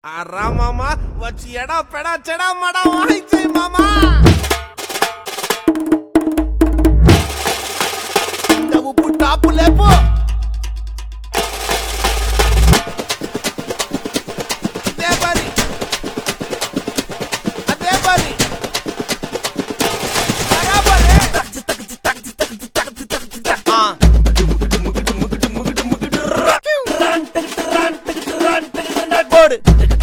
ఆ రా మామ వచ్చి ఎడా పెడా చెడా మడా వాయించేయి మామా నువ్వు పుట్టాపు లేపు అదే పని అదే పని బరాబరే. ఆ. పోడు.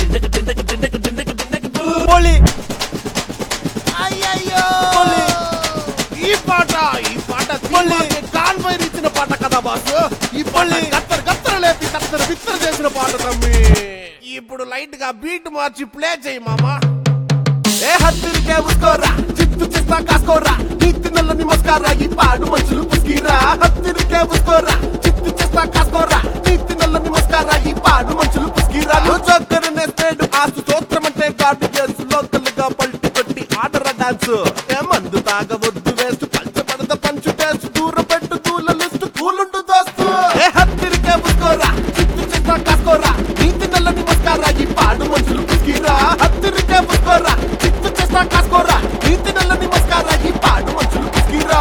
పోలి. అయ్యయ్యో ఈ పాట ఈ పాట సినిమాకి కాన్వైర్ ఇచ్చిన పాట కదా బాస్ ఈ పాట గత్తర గత్తర లేపి కత్తర బిత్తర చేసిన పాట తమ్మి ఇప్పుడు లైట్ గా బీట్ మార్చి ప్లే చేయి మామా ఏ హత్తిరికే ఉస్కోరా చిత్తు చిస్తా కాసుకోరా నీతి నల్లని మస్కారా ఈ పాడు మనుషులు పుస్కిరా హత్తిరికే ఉస్కోరా చిత్తు చిస్తా కాసుకోరా నీతి నల్లని మస్కారా ఈ పాడు మనుషులు పుస్కిరా చొక్కరు నేస్తాడు ఆసు స్తోత్రం అంటే గాడు చేసు లోకల్ గా పల్టి కొట్టి ఆడర డాన్స్ ఏ మందు తాగవద్దు వేస్ట్ పంచపడద పంచు టేస్ట్ దూరం పెట్టు తూల లిస్ట్ కూలుండు దోస్తు ఏ హత్తిరికే ఉస్కోరా చిత్తు చిస్తా కాసుకోరా నీతి నల్లని మస్కారా ఈ పాడు మనుషులు పుస్కిరా హత్తిరికే ఉస్కోరా చిత్తు చిస్తా కాసుకోరా నీతి నల్లని మస్కారా ఈ పాడు మనుషులు పుస్కిరా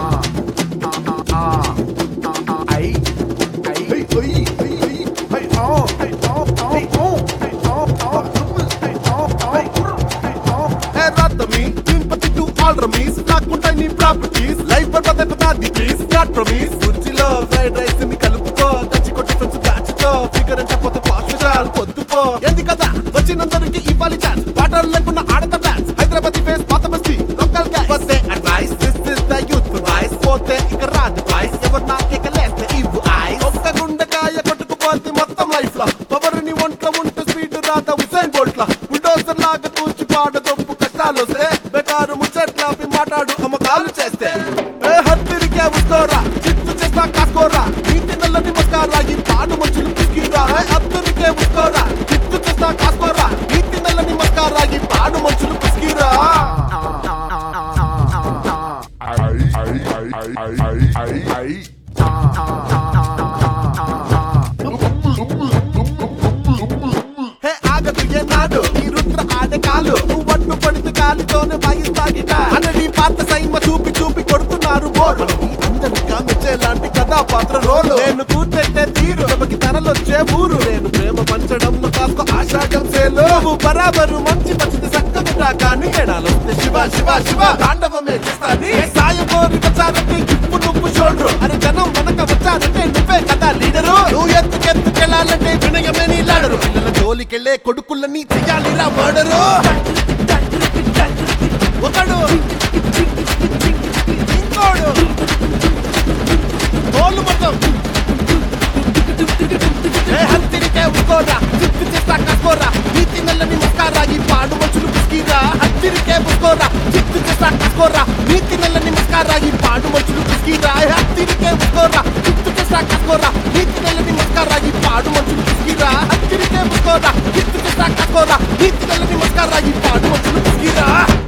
ఐ ఐ హై హై హై హై ఆ హై ఆ ఆ హై ఆ హై ఆ ఆ హై ఆ హై ఏ రాతమి సింపతి టు ఆల్ రమీస్ నాకుంటాయి నీ ప్రాపర్టీస్ లైఫ్ బర్బాద్ నాది ప్లీజ్ నాట్ ప్రమీస్ కుర్చీలో ఫ్రైడ్ రైస్ ని కలుపుకో కచ్చి కొట్టి ఫ్రెండ్స్ దాచుకో ఫిగర్ అంటే పోతే పాస్ట్ చాలు పొద్దుపో ఏంది కదా వచ్చినందరికి ఇవ్వాలి ఛాన్స్ వాటర్ లేకున్నా ఆడత డాన్స్ హైదరాబాద్ ఫేస్ పాత బస్తీ లోకల్ గ్యాస్ వస్తే advice this is the youth voice పోతే ఇక రాదు వాయిస్ ఎవరు నాకేక లేస్తే ఇవ్వు ఐస్ ఒక్క గుండెకాయ కొట్టుకుపోతే మొత్తం లైఫ్ లో పవర్ ని ఒంట్లో ఉంటే స్పీడ్ రాత హుసేన్ బోల్ట్ లా బుల్డోజర్ లాగా కూర్చి పాడ దొప్పు కష్టాలు వస్తే బెటారు ముచ్చట్లాపి మాట్లాడు అమ్మకాలు చేస్తే ఏ హత్తిరికే ఉస్కోరా చిత్తు చేస్తా కాసుకోరా నీతి నల్లని మస్కారా ఈ పాడు మనుషులు పిసికిరా ఏ హత్తిరికే ఉస్కోరా చిత్తు చేస్తా కాసుకోరా నీతి నల్లని మస్కారా ఈ పాడు మనుషులు పిసికిరా హే ఆగదు ఏనాడు ఈ రుద్ర ఆడే కాలు నువ్వు అడ్డు పడితే కాలితోనే వాయిస్తా గిటార్ అన్నది పాత సైన్మ చూపి చూపి కొడుతున్నారు బోర్డు అందరికా మెచ్చేలాంటి కథాపాత్ర రోలు నేను కూర్చెట్టే తీరు తమకి తనలొచ్చే ఊరు నేను ప్రేమ పంచడంలో కాస్త ఆశాగం సేలు నువ్వు బరాబరు మంచి మంచిది చక్కగా కానీ ఎడాలొస్తే శివ శివ శివ తాండవమే చేస్తాది సాయం కోరి వచ్చారంటే ఇప్పుడు నువ్వు చూడరు అరే జనం వెనక వచ్చారంటే నువ్వే కదా లీడరు నువ్వు ఎత్తుకెత్తుకెళ్ళాలంటే వినయమే నీ లాడరు పిల్లల జోలికెళ్ళే కొడుకులని చెయ్యాలిరా మర్డరు ఒకడు ఇంకోడు తోలు మొత్తం ఏ హత్తిరికే ఉస్కోరా చిత్తు చేస్తా కసుకోరా నీతి నల్లని మస్కారా ఈ పాడు మనుషులు పిసికిరా హత్తిరికే ఉస్కోరా చిత్తు చేస్తా కసుకోరా నీతి నల్లని మస్కారా ఈ పాడు మనుషులు పిసికిరా ఏ హత్తిరికే ఉస్కోరా చిత్తు చేస్తా కసుకోరా నీతి నల్లని మస్కారా ఈ పాడు మనుషులు పిసికిరా హత్తిరికే ఉస్కోరా చిత్తు చేస్తా కసుకోరా నీతి నల్లని మస్కారా ఈ పాడు మనుషులు పిసికిరా